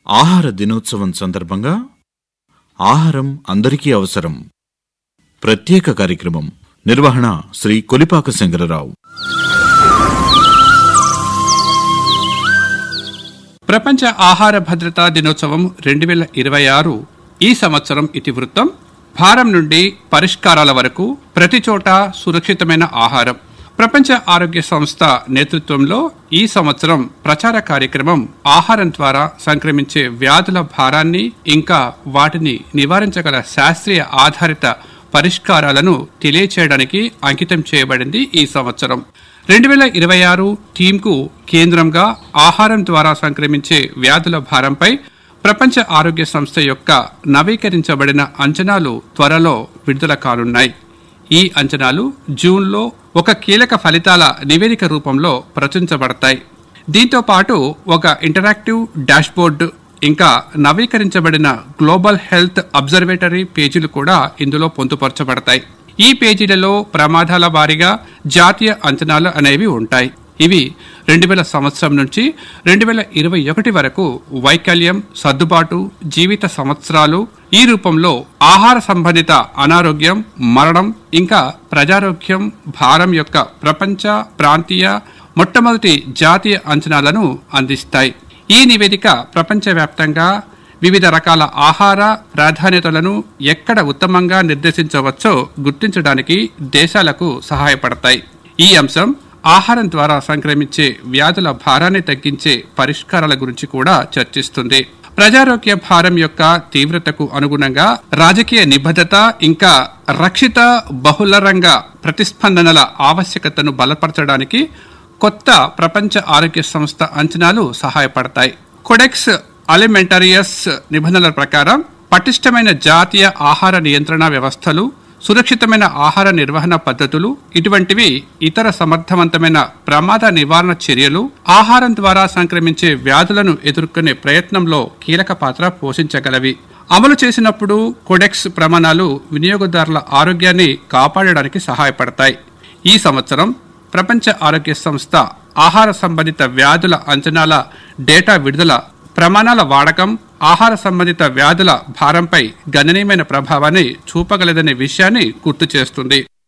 ఆహార దినోత్సవం సందర్భంగా ఆహారం అందరికీ అవసరం ప్రత్యేక కార్యక్రమం నిర్వహణ శ్రీ కొలిపాక శంకరరావు ప్రపంచ ఆహార భద్రతా దినోత్సవం రెండు వేల ఇరవై ఆరు ఈ సంవత్సరం ఇతివృత్తం భారం నుండి పరిష్కారాల వరకు ప్రతి చోట సురక్షితమైన ఆహారం ప్రపంచ ఆరోగ్య సంస్థ నేతృత్వంలో ఈ సంవత్సరం ప్రచార కార్యక్రమం ఆహారం ద్వారా సంక్రమించే వ్యాధుల భారాన్ని ఇంకా వాటిని నివారించగల శాస్త్రీయ ఆధారిత పరిష్కారాలను తెలియచేయడానికి అంకితం చేయబడింది ఈ సంవత్సరం రెండు వేల ఇరవై ఆరు థీమ్కు కేంద్రంగా ఆహారం ద్వారా సంక్రమించే వ్యాధుల భారంపై ప్రపంచ ఆరోగ్య సంస్థ యొక్క నవీకరించబడిన అంచనాలు త్వరలో విడుదల కానున్నాయి ఈ అంచనాలు జూన్లో ఒక కీలక ఫలితాల నివేదిక రూపంలో ప్రచురించబడతాయి దీంతో పాటు ఒక ఇంటరాక్టివ్ డాష్బోర్డ్ ఇంకా నవీకరించబడిన గ్లోబల్ హెల్త్ అబ్జర్వేటరీ పేజీలు కూడా ఇందులో పొందుపరచబడతాయి ఈ పేజీలలో ప్రమాదాల వారీగా జాతీయ అంచనాలు అనేవి ఉంటాయి ఇవి రెండు వేల సంవత్సరం నుంచి రెండు వేల ఇరవై ఒకటి వరకు వైకల్యం సర్దుబాటు జీవిత సంవత్సరాలు ఈ రూపంలో ఆహార సంబంధిత అనారోగ్యం మరణం ఇంకా ప్రజారోగ్యం భారం యొక్క ప్రపంచ ప్రాంతీయ మొట్టమొదటి జాతీయ అంచనాలను అందిస్తాయి ఈ నివేదిక ప్రపంచవ్యాప్తంగా వివిధ రకాల ఆహార ప్రాధాన్యతలను ఎక్కడ ఉత్తమంగా నిర్దేశించవచ్చో గుర్తించడానికి దేశాలకు సహాయపడతాయి ఈ అంశం ఆహారం ద్వారా సంక్రమించే వ్యాధుల భారాన్ని తగ్గించే పరిష్కారాల గురించి కూడా చర్చిస్తుంది ప్రజారోగ్య భారం యొక్క తీవ్రతకు అనుగుణంగా రాజకీయ నిబద్ధత ఇంకా రక్షిత బహుళ రంగ ప్రతిస్పందనల ఆవశ్యకతను బలపరచడానికి కొత్త ప్రపంచ ఆరోగ్య సంస్థ అంచనాలు సహాయపడతాయి కొడెక్స్ అలిమెంటరియస్ నిబంధనల ప్రకారం పటిష్టమైన జాతీయ ఆహార నియంత్రణ వ్యవస్థలు సురక్షితమైన ఆహార నిర్వహణ పద్ధతులు ఇటువంటివి ఇతర సమర్థవంతమైన ప్రమాద నివారణ చర్యలు ఆహారం ద్వారా సంక్రమించే వ్యాధులను ఎదుర్కొనే ప్రయత్నంలో కీలక పాత్ర పోషించగలవి అమలు చేసినప్పుడు కొడెక్స్ ప్రమాణాలు వినియోగదారుల ఆరోగ్యాన్ని కాపాడడానికి సహాయపడతాయి ఈ సంవత్సరం ప్రపంచ ఆరోగ్య సంస్థ ఆహార సంబంధిత వ్యాధుల అంచనాల డేటా విడుదల ప్రమాణాల వాడకం ఆహార సంబంధిత వ్యాధుల భారంపై గణనీయమైన ప్రభావాన్ని చూపగలదనే విషయాన్ని గుర్తు చేస్తుంది